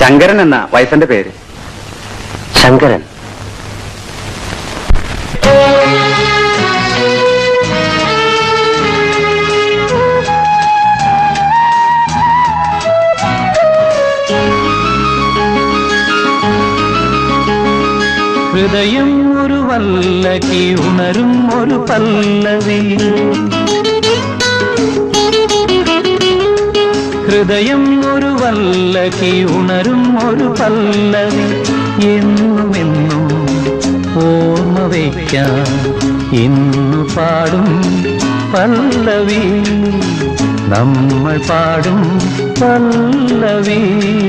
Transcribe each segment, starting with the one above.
ശങ്കരൻ എന്ന വയസ്സന്റെ പേര് ശങ്കരൻ ഹൃദയം ഒരു വല്ലകി ഉണരും ഒരു പല്ലവി ഹൃദയം ഒരു വല്ലകി ഉണരും ഒരു പല്ലവി എന്നുമെന്നും ഓർമ്മ വയ്ക്കാം ഇന്നു പാടും പല്ലവി നമ്മൾ പാടും പല്ലവി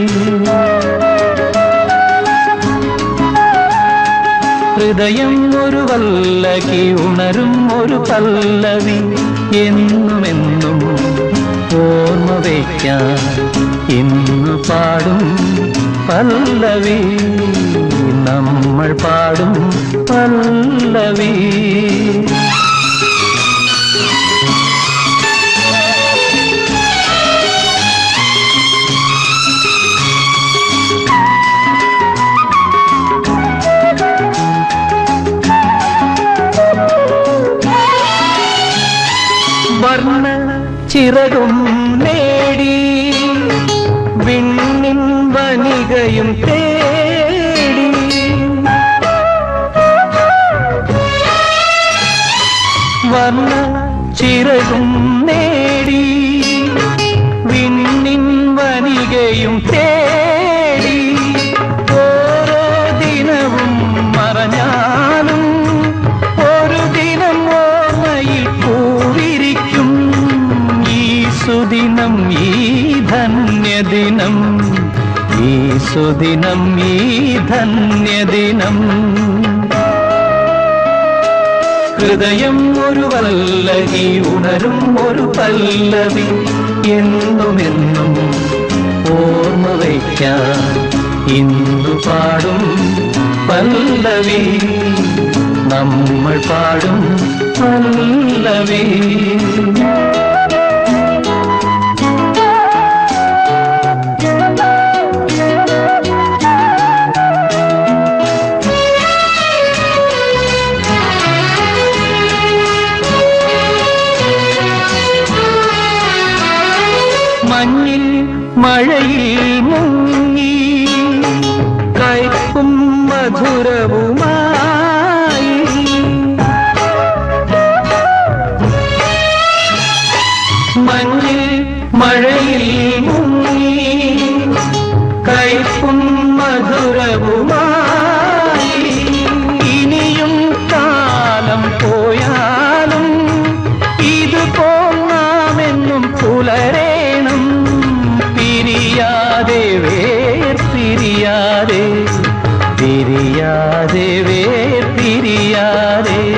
ഹൃദയം ഒരു വല്ലകി ഉണരും ഒരു പല്ലവി എന്നുമെന്നും ഓർമ്മ വയ്ക്കാൻ ഇന്നു പാടും പല്ലവി നമ്മൾ പാടും പല്ലവി വർണ്ണ ചിറകും നേടി വിണ്ണിൻ വനികയും തേടി വർണ്ണ ചിറകും നേടി വിണ്ണിൻ വനികയും തേടി ഓരോ ദിനവും മറഞ്ഞാലും ഒരു ദിനം ഓർമ്മയിൽ പൂവിരിക്കും ഈ സുദിനം ഈ ധന്യദിനം ഈ സുദിനം ഈ ധന്യദിനം ഹൃദയം ഒരു വല്ലകി ഉണരും ഒരു പല്ലവി എന്നുമെന്നും ഓർമ്മ വയ്ക്കാൻ ഇന്നു പാടും പല്ലവി നമ്മൾ പാടും പല്ലവി മഞ്ഞിൽ മഴയിൽ മുങ്ങി കയ്പും മധുരവുമായി മഞ്ഞിൽ മഴയിൽ മുങ്ങി കയ്പും മധുരവുമായി ഇനിയും കാലം പോയാലും ഇതുപോൽ നാം എന്നും പുലരേണം പിരിയാതെ വേർപിരിയാതെ പിരിയാതെ വേർപിരിയാതെ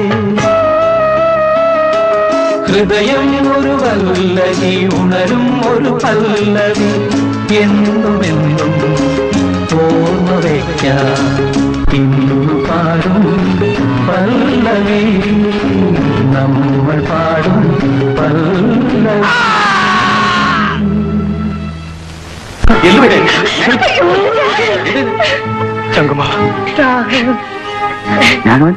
ഹൃദയം ഒരു വല്ലകി ഉണരും ഒരു പല്ലവി എന്നുമെന്നും ഓർമ്മ വയ്ക്കാം ഇന്നു പാടും പല്ലവി നമ്മൾ പാടും പല്ലവി ചങ്കുമാ ഞാനവൻ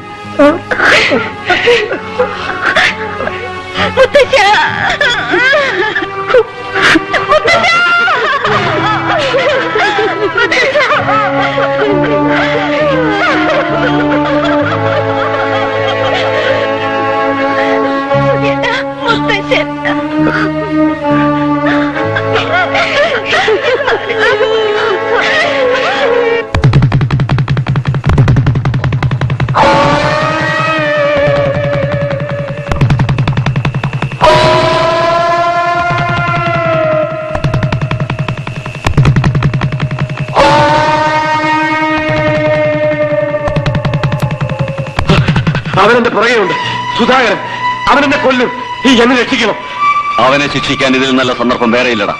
അവനെന്റെ പുറകെയുണ്ട് സുധാകരൻ അവനെന്നെ കൊല്ലും ഈ എന്നെ രക്ഷിക്കണം അവനെ ശിക്ഷിക്കാൻ ഇതിൽ നല്ല സന്ദർഭം വേറെയില്ലടാ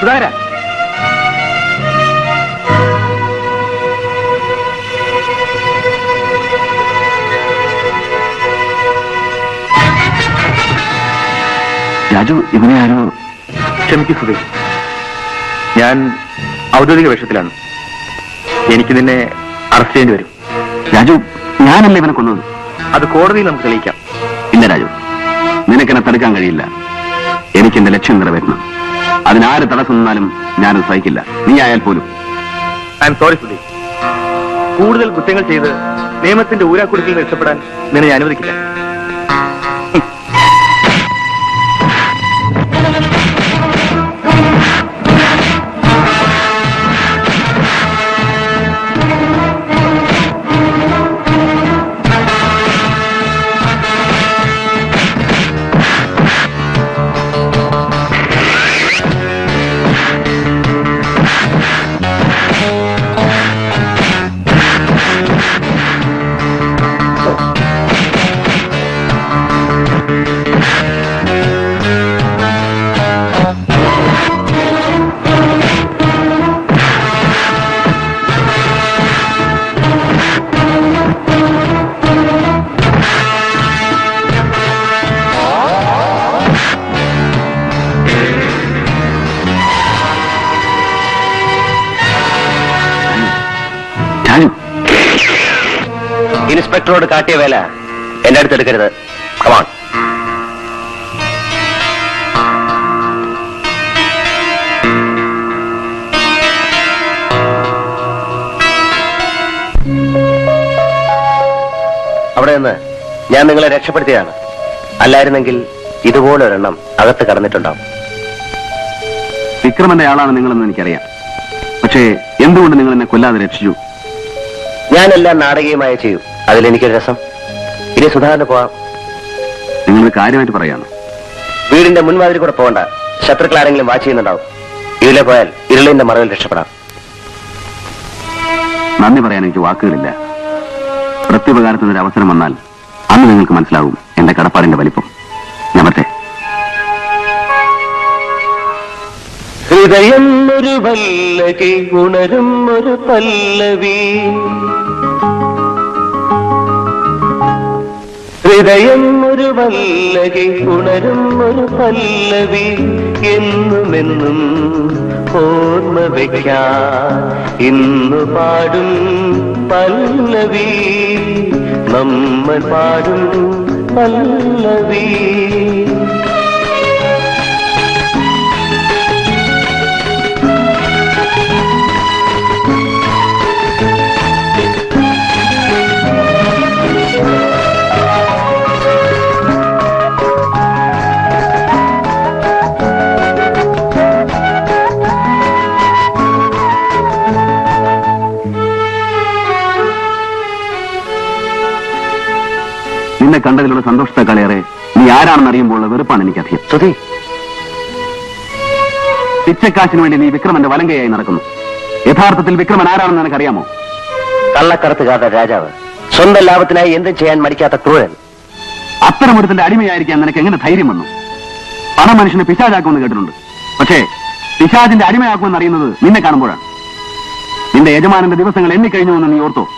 സുധാകര രാജു ഇവനെ ആരോ ക്ഷമിക്കൂ സുധി ഞാൻ ഔദ്യോഗിക വേഷത്തിലാണ് എനിക്ക് നിന്നെ അറസ്റ്റ് ചെയ്യേണ്ടി വരും രാജു ഞാനല്ല ഇവനെ കൊന്നത് അത് കോടതിയിൽ നമുക്ക് തെളിയിക്കാം ഇല്ല രാജു നിനക്കെന്നെ തടുക്കാൻ കഴിയില്ല എനിക്ക് എന്റെ ലക്ഷ്യം നിറവേറ്റണം അതിനാര് തടസ്സം നിന്നാലും ഞാനത് സഹിക്കില്ല നീ ആയാൽ പോലും ഐ എം സോറി സുധി കൂടുതൽ കുറ്റങ്ങൾ ചെയ്ത് നിയമത്തിന്റെ ഊരാക്കുടുക്കിൽ നിന്ന് രക്ഷപ്പെടാൻ നിന്നെ ഞാൻ അനുവദിക്കില്ല രാജു ഇൻസ്പെക്ടറോട് കാട്ടിയ വേല എന്റെ അടുത്ത് എടുക്കരുത് കമാൺ അവിടെ നിന്ന് ഞാൻ നിങ്ങളെ രക്ഷപ്പെടുത്തിയതാണ് അല്ലായിരുന്നെങ്കിൽ ഇതുപോലെ ഒരെണ്ണം അകത്ത് കടന്നിട്ടുണ്ടാവും വിക്രമന്റെ ആളാണ് നിങ്ങളെന്ന് എനിക്കറിയാം പക്ഷേ എന്തുകൊണ്ട് നിങ്ങൾ എന്നെ കൊല്ലാതെ രക്ഷിച്ചു ഞാനെല്ലാം നാടകീയമായി ചെയ്യും അതിലെനിക്കൊരു രസം ഇനി സുധാകരന് പോവാം നിങ്ങൾ കാര്യമായിട്ട് പറയാണ് വീടിന്റെ മുൻവാതിൽ കൂടെ പോകണ്ട ശത്രുക്കൾ ആരെങ്കിലും വാച്ച് ചെയ്യുന്നുണ്ടാവും ഇതിലെ പോയാൽ ഇരുളിന്റെ മറവിൽ രക്ഷപ്പെടാം നന്ദി പറയാൻ എനിക്ക് വാക്കുകളില്ല പ്രത്യുപകാരത്തിന് ഒരു അവസരം വന്നാൽ അന്ന് നിങ്ങൾക്ക് മനസ്സിലാവും എന്റെ കടപ്പാടിന്റെ വലിപ്പം നമത്തെ ഹൃദയം ഒരു വല്ലകി ഉണരും ഒരു പല്ലവി ഹൃദയം ഒരു വല്ലകി ഉണരും ഒരു പല്ലവി എന്നുമെന്നും ഓർമ്മ വയ്ക്കാൻ ഇന്നു പാടും പല്ലവി നമ്മൾ പാടും പല്ലവി നിന്നെ കണ്ടതിലുള്ള സന്തോഷത്തെക്കാളേറെ നീ ആരാണെന്ന് അറിയുമ്പോൾ വെറുപ്പാണ് എനിക്കധികം സുധി പിച്ചക്കാശിന് വേണ്ടി നീ വിക്രമന്റെ വലങ്കയായി നടക്കുന്നു യഥാർത്ഥത്തിൽ വിക്രമൻ ആരാണെന്ന് നിനക്കറിയാമോ കള്ളക്കടത്തുകാരുടെ രാജാവ് സ്വന്തം ലാഭത്തിനായി എന്തും ചെയ്യാൻ മടിക്കാത്ത ക്രൂരൻ അത്തരമൊരുത്തിന്റെ അടിമയായിരിക്കാൻ നിനക്ക് എങ്ങനെ ധൈര്യം വന്നു പണം മനുഷ്യനെ പിശാചാക്കുമെന്ന് കേട്ടിട്ടുണ്ട് പക്ഷേ പിശാചിന്റെ അടിമയാക്കുമെന്ന് അറിയുന്നത് നിന്നെ കാണുമ്പോഴാണ് നിന്റെ യജമാനന്റെ ദിവസങ്ങൾ എണ്ണിക്കഴിഞ്ഞുവെന്ന് നീ ഓർത്തോ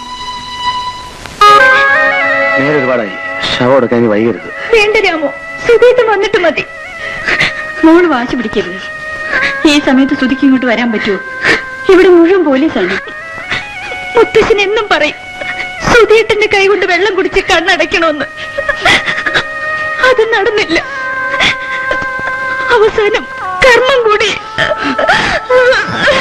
നേരെ ഒരുപാടായി ശവം എടുക്കാൻ ഇനി വൈകരുത് വേണ്ട രാമോ സുധീട്ട് വന്നിട്ട് മതി മോള് വാശി പിടിക്കരുത് ഈ സമയത്ത് സുധിക്ക് ഇങ്ങോട്ട് വരാൻ പറ്റുമോ ഇവിടെ മുഴുവൻ പോലീസാണ് മുത്തശ്ശൻ എന്നും പറയും സുധീട്ടന്റെ കൈ കൊണ്ട് വെള്ളം കുടിച്ച് കണ്ണടയ്ക്കണമെന്ന് അത് നടന്നില്ല അവസാനം കർമ്മം കൂടി